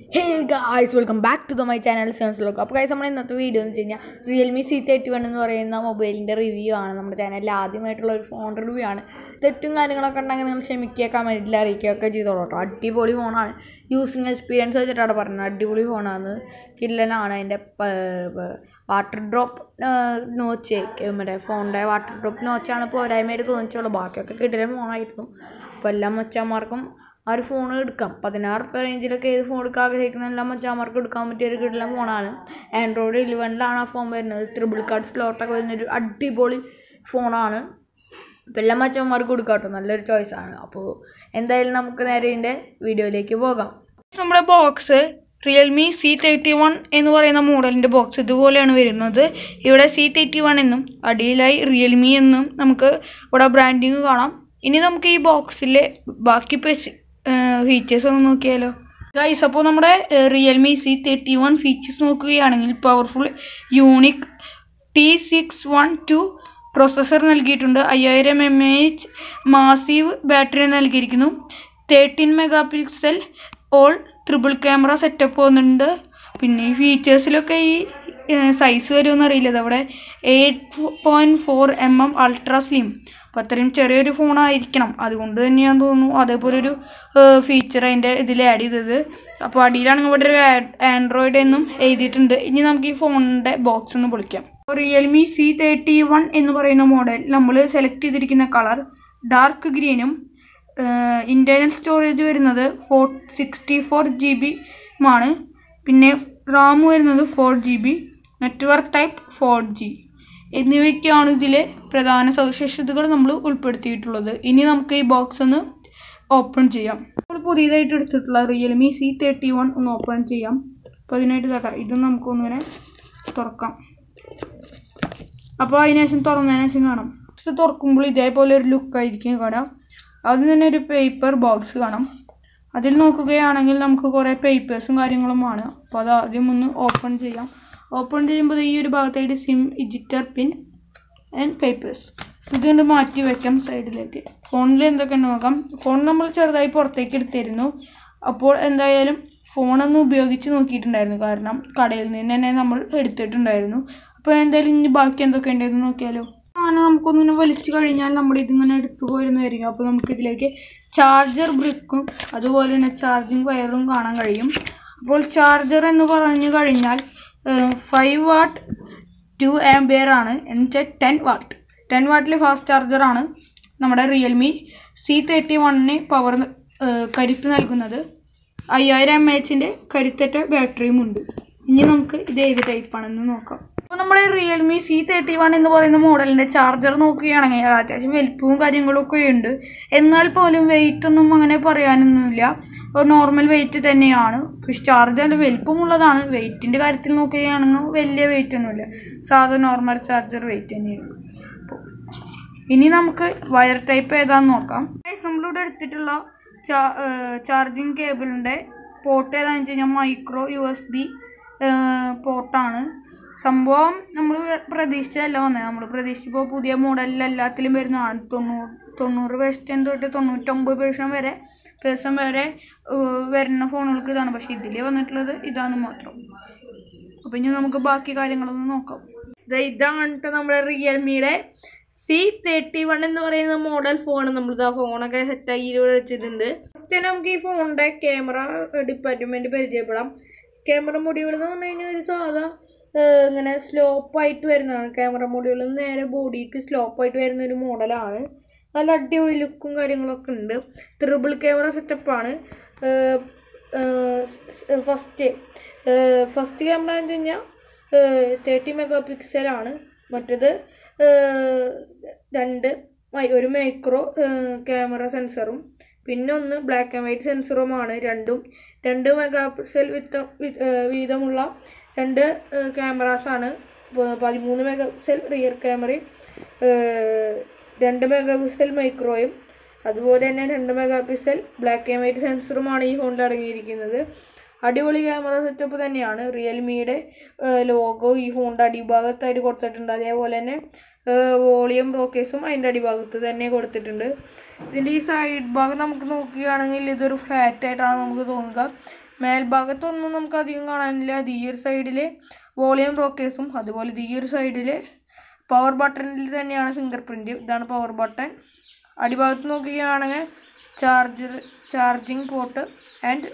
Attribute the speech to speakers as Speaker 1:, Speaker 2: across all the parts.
Speaker 1: hey guys welcome back to the my channel സെൻസിലൊക്കെ അപ്പോൾ guys നമ്മുടെ ഇന്നത്തെ വീഡിയോ എന്ന് വെച്ച് കഴിഞ്ഞാൽ റിയൽമി സി തേർട്ടി വൺ എന്ന് പറയുന്ന മൊബൈലിൻ്റെ റിവ്യൂ ആണ് നമ്മുടെ ചാനലിൽ ആദ്യമായിട്ടുള്ള ഒരു ഫോൺ റിവ്യൂ ആണ് തെറ്റും കാര്യങ്ങളൊക്കെ ഉണ്ടെങ്കിൽ നിങ്ങൾ ക്ഷമിക്കുക കമൻറ്റിൽ അറിയിക്കുകയൊക്കെ ചെയ്തോളൂ കേട്ടോ അടിപൊളി ഫോണാണ് യൂസിങ് എക്സ്പീരിയൻസ് വെച്ചിട്ടാണ് പറഞ്ഞത് അടിപൊളി ഫോണാണ് കില്ലനാണ് അതിൻ്റെ വാട്ടർ ഡ്രോപ്പ് നോച്ച് മറ്റേ ഫോണിൻ്റെ വാട്ടർ ഡ്രോപ്പ് നോച്ചാണ് പോരായ്മയായിട്ട് തോന്നിച്ചുള്ളൂ ബാക്കിയൊക്കെ കിട്ടിയ ഫോണായിരുന്നു അപ്പോൾ എല്ലാ മച്ചാന്മാർക്കും ആ ഒരു ഫോൺ എടുക്കാം പതിനാറ് റുപ്യ റേഞ്ചിലൊക്കെ ഏത് ഫോൺ എടുക്കാൻ ആഗ്രഹിക്കുന്ന എല്ലാ മച്ചാന്മാർക്കും എടുക്കാൻ പറ്റിയ ഒരു കിട്ടുന്ന ഫോണാണ് ആൻഡ്രോയിഡ് ഇലവനിലാണ് ആ ഫോൺ വരുന്നത് ത്രിബിൾ കാർഡ് സ്ലോട്ടൊക്കെ വരുന്നൊരു അടിപൊളി ഫോണാണ് അപ്പോൾ എല്ലാ മച്ചന്മാർക്കും കൊടുക്കാം കേട്ടോ നല്ലൊരു ചോയ്സാണ് അപ്പോൾ എന്തായാലും നമുക്ക് നേരെ ഇതിൻ്റെ വീഡിയോയിലേക്ക് പോകാം
Speaker 2: നമ്മുടെ box Realme C thirty one എന്ന് പറയുന്ന മോഡലിൻ്റെ ബോക്സ് ഇതുപോലെയാണ് വരുന്നത് ഇവിടെ സി തേർട്ടി വൺ എന്നും അടിയിലായി റിയൽമി എന്നും നമുക്ക് ഇവിടെ ബ്രാൻഡിങ് കാണാം ഇനി നമുക്ക് ഈ ബോക്സിലെ ബാക്കി ഫീച്ചേഴ്സ് ഒന്ന് നോക്കിയാലോ ഗൈസ് അപ്പോൾ നമ്മുടെ Realme C thirty one features നോക്കുകയാണെങ്കിൽ powerful unique T six one two processor നൽകിയിട്ടുണ്ട് അയ്യായിരം M A H massive battery നൽകിയിരിക്കുന്നു thirteen mega pixel all triple camera setup വന്നിട്ടുണ്ട് പിന്നെ ഈ ഫീച്ചേഴ്സിലൊക്കെ ഈ സൈസ് വരുമെന്ന് അറിയില്ല ഇതവിടെ eight point four M M ultra slim അപ്പോൾ അത്രയും ചെറിയൊരു ഫോണായിരിക്കണം അതുകൊണ്ട് തന്നെയാന്ന് തോന്നുന്നു അതേപോലെ ഒരു ഫീച്ചർ അതിൻ്റെ ഇതിൽ ആഡ് ചെയ്തത് അപ്പോൾ അടിയിലാണെങ്കിൽ ഇവിടെ ഒരു ആൻഡ്രോയിഡ് എന്നും എഴുതിയിട്ടുണ്ട് ഇനി നമുക്ക് ഈ ഫോണിൻ്റെ ബോക്സ് ഒന്ന് പൊളിക്കാം റിയൽമി സി തേർട്ടി വൺ എന്ന് പറയുന്ന മോഡൽ നമ്മൾ സെലക്ട് ചെയ്തിരിക്കുന്ന കളർ ഡാർക്ക് ഗ്രീനും ഇൻറ്റേർണൽ സ്റ്റോറേജ് വരുന്നത് four sixty four G B ആണ് പിന്നെ റാം വരുന്നത് four G B network type four G എന്നിവയ്ക്കാണ് ഇതിലെ പ്രധാന സവിശേഷതകൾ നമ്മൾ ഉൾപ്പെടുത്തിയിട്ടുള്ളത് ഇനി നമുക്ക് ഈ ബോക്സ് ഒന്ന് ഓപ്പൺ ചെയ്യാം നമ്മൾ പുതിയതായിട്ട് എടുത്തിട്ടുള്ള റിയൽമി സി തേർട്ടി വൺ ഒന്ന് ഓപ്പൺ ചെയ്യാം അപ്പോൾ അതിനായിട്ട് തട്ടാം ഇത് നമുക്കൊന്നിങ്ങനെ തുറക്കാം അപ്പോൾ അതിന് ശേഷം തുറന്നതിന് ശേഷം കാണാം ബോക്സ് തുറക്കുമ്പോൾ ഇതേപോലെ ഒരു ലുക്കായിരിക്കും കാണാം അതിന് തന്നെ ഒരു പേപ്പർ ബോക്സ് കാണാം അതിൽ നോക്കുകയാണെങ്കിൽ നമുക്ക് കുറേ പേപ്പേഴ്സും കാര്യങ്ങളുമാണ് അപ്പോൾ അത് ആദ്യം ഒന്ന് ഓപ്പൺ ചെയ്യാം ഓപ്പൺ ചെയ്യുമ്പോൾ ഈ ഒരു ഭാഗത്തായിട്ട് SIM ejector pin and papers ഇതുകൊണ്ട് മാറ്റി വെക്കാം സൈഡിലേക്ക് ഫോണിൽ എന്തൊക്കെ നോക്കാം ഫോൺ നമ്മൾ ചെറുതായി പുറത്തേക്ക് എടുത്തിരുന്നു അപ്പോൾ എന്തായാലും ഫോണൊന്ന് ഉപയോഗിച്ച് നോക്കിയിട്ടുണ്ടായിരുന്നു കാരണം കടയിൽ നിന്ന് തന്നെ നമ്മൾ എടുത്തിട്ടുണ്ടായിരുന്നു അപ്പോൾ എന്തായാലും ഇനി ബാക്കി എന്തൊക്കെ ഉണ്ടെന്ന് നോക്കിയാലോ അങ്ങനെ നമുക്കൊന്നിങ്ങനെ വലിച്ചു കഴിഞ്ഞാൽ നമ്മുടെ ഇതിങ്ങനെ എടുത്തു പോരുന്നതായിരിക്കും അപ്പോൾ നമുക്ക് ഇതിലേക്ക് ചാർജർ ബ്രിക്കും അതുപോലെ തന്നെ ചാർജിങ് വയറും കാണാൻ കഴിയും അപ്പോൾ ചാർജർ എന്ന് പറഞ്ഞു കഴിഞ്ഞാൽ ഫൈവ് വാട്ട് ടു ആംബിയർ ആണ് എന്നുവെച്ചാൽ ടെൻ വാട്ട് ടെൻ വാട്ടിൽ ഫാസ്റ്റ് ചാർജറാണ് നമ്മുടെ റിയൽമി സി തേർട്ടി വണ്ണിന് പവർ കരുത്ത് നൽകുന്നത് അയ്യായിരം എം എച്ചിൻ്റെ കരുത്തറ്റ ബാറ്ററിയും ഉണ്ട് ഇനി നമുക്ക് ഇത് ഏത് ടൈപ്പാണെന്ന് നോക്കാം അപ്പോൾ നമ്മുടെ റിയൽമി സി തേർട്ടി വൺ എന്ന് പറയുന്ന മോഡലിൻ്റെ ചാർജർ നോക്കുകയാണെങ്കിൽ അത്യാവശ്യം വലിപ്പവും കാര്യങ്ങളൊക്കെ ഉണ്ട് എന്നാൽ പോലും വെയിറ്റ് ഒന്നും അങ്ങനെ പറയാനൊന്നുമില്ല ഒരു നോർമൽ വെയിറ്റ് തന്നെയാണ് പക്ഷെ ചാർജ് നല്ല വലിപ്പമുള്ളതാണ് വെയിറ്റിൻ്റെ കാര്യത്തിൽ നോക്കുകയാണെങ്കിൽ വലിയ വെയിറ്റ് ഒന്നുമില്ല സാധാ നോർമൽ ചാർജർ വെയിറ്റ് തന്നെയാണ് അപ്പോൾ ഇനി നമുക്ക് വയർ ടൈപ്പ് ഏതാന്ന് നോക്കാം നമ്മളിവിടെ എടുത്തിട്ടുള്ള ചാർജിങ് കേബിളിൻ്റെ പോർട്ട് ഏതാണെന്ന് വെച്ച് കഴിഞ്ഞാൽ മൈക്രോ യു എസ് ബി പോർട്ടാണ് സംഭവം നമ്മൾ പ്രതീക്ഷിച്ചതല്ല വന്നത് നമ്മൾ പ്രതീക്ഷിച്ചപ്പോൾ പുതിയ മോഡലിൽ എല്ലാത്തിലും വരുന്നതാണ് തൊണ്ണൂറ് തൊണ്ണൂറ് പേഴ്സൻറ്റ് തൊട്ട് തൊണ്ണൂറ്റൊമ്പത് പേഴ്സൻ വരെ പേഴ്സൺ വരെ വരുന്ന ഫോണുകൾക്ക് ഇതാണ് പക്ഷേ ഇതിൽ വന്നിട്ടുള്ളത് ഇതാണ് മാത്രം അപ്പോൾ ഇനി നമുക്ക് ബാക്കി കാര്യങ്ങളൊന്ന് നോക്കാം ഇതാണ് നമ്മുടെ റിയൽമിയുടെ സി തേർട്ടി വൺ എന്ന് പറയുന്ന മോഡൽ ഫോൺ നമ്മൾ ആ ഫോണൊക്കെ സെറ്റാക്കി ഇവിടെ വെച്ചിട്ടുണ്ട് ഫസ്റ്റ് നമുക്ക് ഈ ഫോണിൻ്റെ ക്യാമറ ഡിപ്പാർട്ട്മെൻറ്റ് പരിചയപ്പെടാം ക്യാമറ മൊഡ്യൂൾ എന്ന് പറഞ്ഞു കഴിഞ്ഞാൽ ഒരു സാധാ ഇങ്ങനെ സ്ലോപ്പായിട്ട് വരുന്നതാണ് ക്യാമറ മൊഡ്യൂൾ നേരെ ബോഡിക്ക് സ്ലോപ്പായിട്ട് വരുന്ന ഒരു മോഡലാണ് നല്ല അടിപൊളി ലുക്കും കാര്യങ്ങളൊക്കെ ഉണ്ട് ട്രിപ്പിൾ ക്യാമറ സെറ്റപ്പാണ് ഫസ്റ്റ് ഫസ്റ്റ് ക്യാമറ എന്ന് വെച്ച് കഴിഞ്ഞാൽ തേർട്ടി മെഗാ പിക്സലാണ് മറ്റേത് രണ്ട് ഒരു മൈക്രോ ക്യാമറ സെൻസറും പിന്നെ ഒന്ന് ബ്ലാക്ക് ആൻഡ് വൈറ്റ് സെൻസറുമാണ് രണ്ടും രണ്ട് മെഗാ പിക്സൽ വിത്ത് വീതമുള്ള രണ്ട് ക്യാമറാസാണ് പതിമൂന്ന് മെഗാ പിക്സൽ റിയർ ക്യാമറയും രണ്ട് മെഗാ പിക്സൽ മൈക്രോയും അതുപോലെ തന്നെ രണ്ട് mega pixel black and white സെൻസറുമാണ് ഈ ഫോണിൽ അടങ്ങിയിരിക്കുന്നത് അടിപൊളി ക്യാമറ സെറ്റപ്പ് തന്നെയാണ് റിയൽമിയുടെ ലോഗോ ഈ ഫോണിൻ്റെ അടിഭാഗത്തായിട്ട് കൊടുത്തിട്ടുണ്ട് അതേപോലെ തന്നെ വോളിയം റോക്കേസും അതിൻ്റെ അടിഭാഗത്ത് തന്നെ കൊടുത്തിട്ടുണ്ട് ഇതിൻ്റെ ഈ സൈഡ് ഭാഗം നമുക്ക് നോക്കുകയാണെങ്കിൽ ഇതൊരു ഫ്ലാറ്റ് ആയിട്ടാണ് നമുക്ക് തോന്നുക മേൽഭാഗത്തൊന്നും നമുക്ക് അധികം കാണാനില്ല അത് ഈ ഒരു സൈഡിൽ വോളിയം റോക്കേഴ്സും അതുപോലെ ഇത് ഈ ഒരു സൈഡിൽ പവർ ബട്ടണിൽ തന്നെയാണ് ഫിംഗർ പ്രിൻറ്റ് ഇതാണ് പവർ ബട്ടൺ അടിഭാഗത്ത് നോക്കുകയാണെങ്കിൽ charger charging port and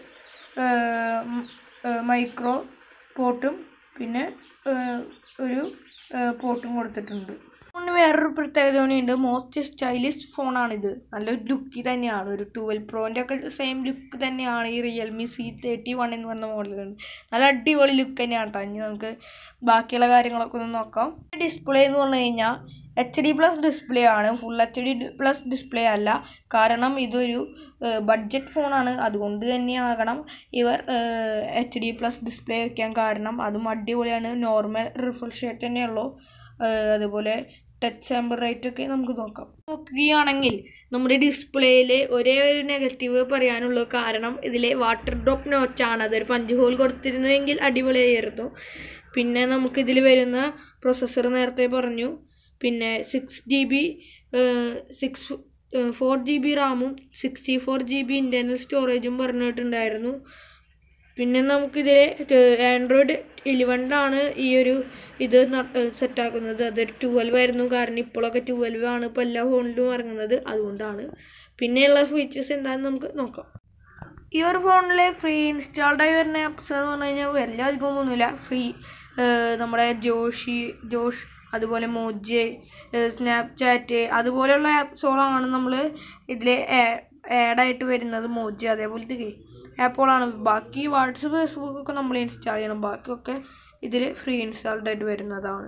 Speaker 2: micro പോർട്ടും പിന്നെ ഏഹ്, ഒരു പോർട്ടും കൊടുത്തിട്ടുണ്ട് ഫോണിന് വേറൊരു പ്രത്യേകത കൂടിയുണ്ട് മോസ്റ്റ് സ്റ്റൈലിഷ് ഫോണാണിത് നല്ലൊരു ലുക്ക് തന്നെയാണ് ഒരു ട്വൽവ് പ്രോൻ്റെ ഒക്കെ സെയിം ലുക്ക് തന്നെയാണ് ഈ റിയൽമി സി തേർട്ടി വൺ എന്ന് പറഞ്ഞ മോഡലുണ്ട് നല്ല അടിപൊളി ലുക്ക് തന്നെയാണ് കേട്ടോ ഇനി നമുക്ക് ബാക്കിയുള്ള കാര്യങ്ങളൊക്കെ ഒന്ന് നോക്കാം ഡിസ്പ്ലേ എന്ന് പറഞ്ഞു കഴിഞ്ഞാൽ എച്ച് ഡി പ്ലസ് ഡിസ്പ്ലേ ആണ് full H D plus display അല്ല കാരണം ഇതൊരു ബഡ്ജറ്റ് ഫോണാണ് അതുകൊണ്ട് തന്നെയാകണം ഇവർ എച്ച് ഡി പ്ലസ് ഡിസ്പ്ലേ വയ്ക്കാൻ കാരണം അതും അടിപൊളിയാണ് നോർമൽ റിഫ്രഷ് റേറ്റ് തന്നെയുള്ളൂ ഏഹ് അതുപോലെ ടച്ച് സാമ്പിൾ റേറ്റ് ഒക്കെ നമുക്ക് നോക്കാം നോക്കുകയാണെങ്കിൽ നമ്മുടെ ഡിസ്പ്ലേയിൽ ഒരേ ഒരു നെഗറ്റീവ് പറയാനുള്ളൂ കാരണം ഇതിലെ വാട്ടർ ഡ്രോപ്പ് നോച്ചാണ് അതൊരു പഞ്ച് ഹോൾ കൊടുത്തിരുന്നുവെങ്കിൽ അടിപൊളിയായിരുന്നു പിന്നെ നമുക്കിതിൽ വരുന്ന പ്രൊസസ്സർ നേരത്തെ പറഞ്ഞു പിന്നെ six G B six four G B റാമും sixty four G B internal സ്റ്റോറേജും പറഞ്ഞിട്ടുണ്ടായിരുന്നു പിന്നെ നമുക്കിതിൽ ആൻഡ്രോയിഡ് ഇലവനിലാണ് ഈ ഒരു ഇത് സെറ്റാക്കുന്നത് അതൊരു ട്വൽവ് ആയിരുന്നു കാരണം ഇപ്പോഴൊക്കെ ട്വൽവ് ആണ് ഇപ്പോൾ എല്ലാ ഫോണിലും ഇറങ്ങുന്നത് അതുകൊണ്ടാണ് പിന്നെയുള്ള ഫീച്ചേഴ്സ് എന്താണെന്ന് നമുക്ക് നോക്കാം ഈ ഒരു ഫോണിൽ ഫ്രീ ഇൻസ്റ്റാൾഡ് ആയി വരുന്ന ആപ്സ് എന്ന് പറഞ്ഞു കഴിഞ്ഞാൽ വലിയ അധികം ഒന്നുമില്ല ഫ്രീ നമ്മുടെ ജോഷി ജോഷ് അതുപോലെ മോജെ സ്നാപ്ചാറ്റ് അതുപോലെയുള്ള ആപ്സുകളാണ് നമ്മൾ ഇതിൽ ആഡായിട്ട് വരുന്നത് മോജി അതേപോലത്തെ ആപ്പുകളാണ് ബാക്കി വാട്സപ്പ് ഫേസ്ബുക്ക് ഒക്കെ നമ്മൾ ഇൻസ്റ്റാൾ ചെയ്യണം ബാക്കിയൊക്കെ ഇതിൽ ഫ്രീ ഇൻസ്റ്റാൾഡ് ആയിട്ട് വരുന്നതാണ്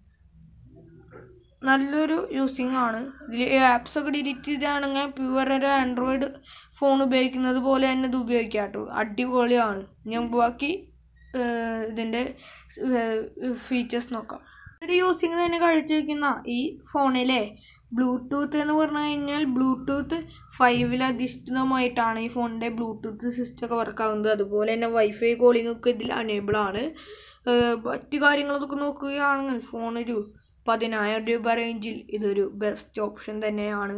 Speaker 2: നല്ലൊരു യൂസിങ് ആണ് ഇതിൽ ആപ്സ് ഒക്കെ ഡിലീറ്റ് ചെയ്താണെങ്കിൽ പ്യുവർ ഒരു ആൻഡ്രോയിഡ് ഫോൺ ഉപയോഗിക്കുന്നത് പോലെ തന്നെ ഇത് ഉപയോഗിക്കാം കേട്ടോ അടിപൊളിയാണ് ഞാൻ ബാക്കി ഏഹ്, ഇതിൻ്റെ ഫീച്ചേഴ്സ് നോക്കാം ഒരു യൂസിങ് തന്നെ കഴിച്ചു വയ്ക്കുന്ന ഈ ഫോണിലെ ബ്ലൂടൂത്ത് എന്ന് പറഞ്ഞു കഴിഞ്ഞാൽ ബ്ലൂടൂത്ത് ഫൈവിൽ അധിഷ്ഠിതമായിട്ടാണ് ഈ ഫോണിൻ്റെ ബ്ലൂടൂത്ത് സിസ്റ്റം ഒക്കെ വർക്ക് ആകുന്നത് അതുപോലെ തന്നെ വൈഫൈ കോളിംഗ് ഒക്കെ ഇതിൽ അനേബിൾ ആണ് ഏഹ് മറ്റു കാര്യങ്ങളൊക്കെ നോക്കുകയാണെങ്കിൽ ഫോണൊരു പതിനായിരം രൂപ റേഞ്ചിൽ ഇതൊരു ബെസ്റ്റ് ഓപ്ഷൻ തന്നെയാണ്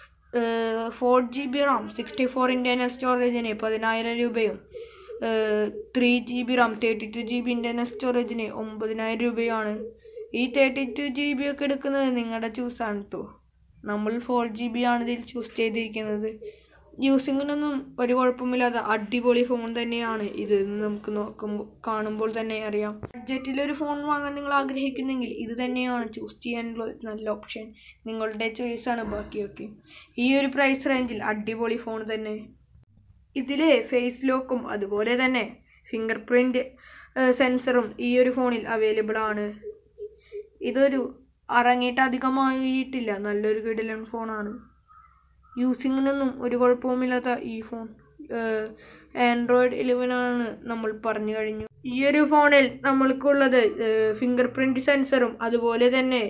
Speaker 2: four G B RAM sixty four internal സ്റ്റോറേജിന് പതിനായിരം രൂപയും three G B RAM thirty two G B internal സ്റ്റോറേജിന് ഒമ്പതിനായിരം രൂപയാണ് ഈ തേർട്ടി ടു ജി ബി ഒക്കെ എടുക്കുന്നത് നിങ്ങളുടെ ചൂസാണ് കേട്ടോ നമ്മൾ ഫോർ ജി ബി ആണ് ഇതിൽ ചൂസ് ചെയ്തിരിക്കുന്നത് യൂസിങ്ങിനൊന്നും ഒരു കുഴപ്പമില്ലാത്ത അടിപൊളി ഫോൺ തന്നെയാണ് ഇത് എന്ന് നമുക്ക് നോക്കുമ്പോൾ കാണുമ്പോൾ തന്നെ അറിയാം ബഡ്ജറ്റിൽ ഒരു ഫോൺ വാങ്ങാൻ നിങ്ങൾ ആഗ്രഹിക്കുന്നെങ്കിൽ ഇത് തന്നെയാണ് ചൂസ് ചെയ്യാനുള്ള ഒരു നല്ല ഓപ്ഷൻ നിങ്ങളുടെ ചോയ്സാണ് ബാക്കിയൊക്കെ ഈ ഒരു പ്രൈസ് റേഞ്ചിൽ അടിപൊളി ഫോൺ തന്നെ ഇതിൽ ഫേസ് ലോക്കും അതുപോലെ തന്നെ ഫിംഗർ പ്രിൻ്റ് സെൻസറും ഈ ഒരു ഫോണിൽ അവൈലബിൾ ആണ് ഇതൊരു ഇറങ്ങിയിട്ട് അധികമായിട്ടില്ല നല്ലൊരു കിടിലൻ ഫോണാണ് യൂസിങ്ങിനൊന്നും ഒരു കുഴപ്പവുമില്ലാത്ത ഈ ഫോൺ ആൻഡ്രോയിഡ് ഇലവൻ ആണ് നമ്മൾ പറഞ്ഞു കഴിഞ്ഞു ഈ ഒരു ഫോണിൽ നമ്മൾക്കുള്ളത് ഫിംഗർ പ്രിൻറ്റ് സെൻസറും അതുപോലെ തന്നെ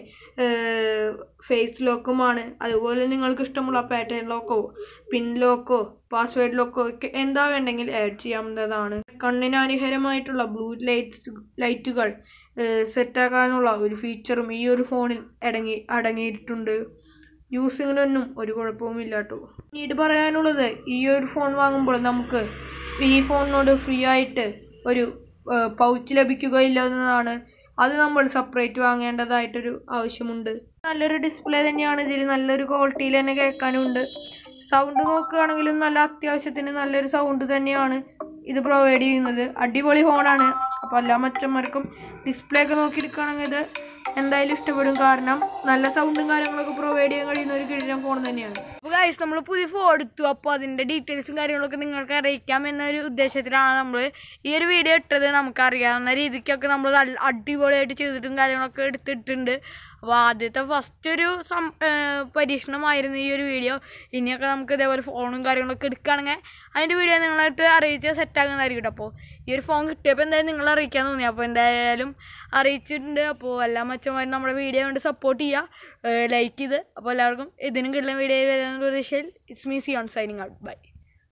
Speaker 2: ഫേസ് ലോക്കുമാണ് അതുപോലെ നിങ്ങൾക്ക് ഇഷ്ടമുള്ള പാറ്റേൺ ലോക്കോ പിൻ ലോക്കോ പാസ്വേഡ് ലോക്കോ ഒക്കെ എന്താ വേണ്ടെങ്കിൽ ആഡ് ചെയ്യാവുന്നതാണ് കണ്ണിന് ഹാനികരമായിട്ടുള്ള ബ്ലൂ ലൈറ്റ് ലൈറ്റുകൾ സെറ്റാക്കാനുള്ള ഒരു ഫീച്ചറും ഈ ഒരു ഫോണിൽ അടങ്ങി അടങ്ങിയിട്ടുണ്ട് യൂസിങ്ങിനൊന്നും ഒരു കുഴപ്പവുമില്ല കേട്ടോ പിന്നീട് പറയാനുള്ളത് ഈ ഒരു ഫോൺ വാങ്ങുമ്പോൾ നമുക്ക് ഈ ഫോണിനോട് ഫ്രീ ആയിട്ട് ഒരു പൗച്ച് ലഭിക്കുകയില്ല എന്നതാണ് അത് നമ്മൾ സെപ്പറേറ്റ് വാങ്ങേണ്ടതായിട്ടൊരു ആവശ്യമുണ്ട് നല്ലൊരു ഡിസ്പ്ലേ തന്നെയാണ് ഇതിൽ നല്ലൊരു ക്വാളിറ്റിയിൽ തന്നെ കേൾക്കാനുണ്ട് സൗണ്ട് നോക്കുകയാണെങ്കിലും നല്ല അത്യാവശ്യത്തിന് നല്ലൊരു സൗണ്ട് തന്നെയാണ് ഇത് പ്രൊവൈഡ് ചെയ്യുന്നത് അടിപൊളി ഫോണാണ് അപ്പോൾ എല്ലാ മച്ചന്മാർക്കും ഡിസ്പ്ലേ ഒക്കെ നോക്കിയെടുക്കുകയാണെങ്കിൽ ഇത് എന്തായാലും ഇഷ്ടപ്പെടും കാരണം നല്ല സൗണ്ടും കാര്യങ്ങളൊക്കെ പ്രൊവൈഡ് ചെയ്യാൻ കഴിയുന്ന ഒരു കിഴിഞ്ഞ ഫോൺ തന്നെയാണ്
Speaker 1: അപ്പോൾ ഗൈസ് നമ്മൾ പുതിയ ഫോൺ എടുത്തു അപ്പോൾ അതിൻ്റെ ഡീറ്റെയിൽസും കാര്യങ്ങളൊക്കെ നിങ്ങൾക്ക് അറിയിക്കാം എന്നൊരു ഉദ്ദേശത്തിലാണ് നമ്മൾ ഈ ഒരു വീഡിയോ ഇട്ടത് നമുക്കറിയാവുന്ന രീതിക്കൊക്കെ നമ്മൾ നല്ല അടിപൊളിയായിട്ട് ചെയ്തിട്ടും കാര്യങ്ങളൊക്കെ എടുത്തിട്ടുണ്ട് അപ്പോൾ ആദ്യത്തെ ഫസ്റ്റ് ഒരു സം ഏഹ് പരീക്ഷണമായിരുന്നു ഈ ഒരു വീഡിയോ ഇനിയൊക്കെ നമുക്ക് ഇതേപോലെ ഫോണും കാര്യങ്ങളൊക്കെ എടുക്കുകയാണെങ്കിൽ അതിൻ്റെ വീഡിയോ നിങ്ങളായിട്ട് അറിയിച്ച് സെറ്റാക്കുന്നതായിരിക്കും കേട്ടോ അപ്പോൾ ഈ ഒരു ഫോൺ കിട്ടിയപ്പോൾ എന്തായാലും നിങ്ങൾ അറിയിക്കാൻ തോന്നി അപ്പോൾ എന്തായാലും അറിയിച്ചിട്ടുണ്ട് അപ്പോൾ എല്ലാ മച്ചന്മാരും നമ്മുടെ വീഡിയോ കൊണ്ട് സപ്പോർട്ട് ചെയ്യുക ലൈക്ക് ചെയ്ത് അപ്പോൾ എല്ലാവർക്കും ഇതിനും കിട്ടുന്ന വീഡിയോ വരുന്ന പ്രതീക്ഷയിൽ it's me C on signing out by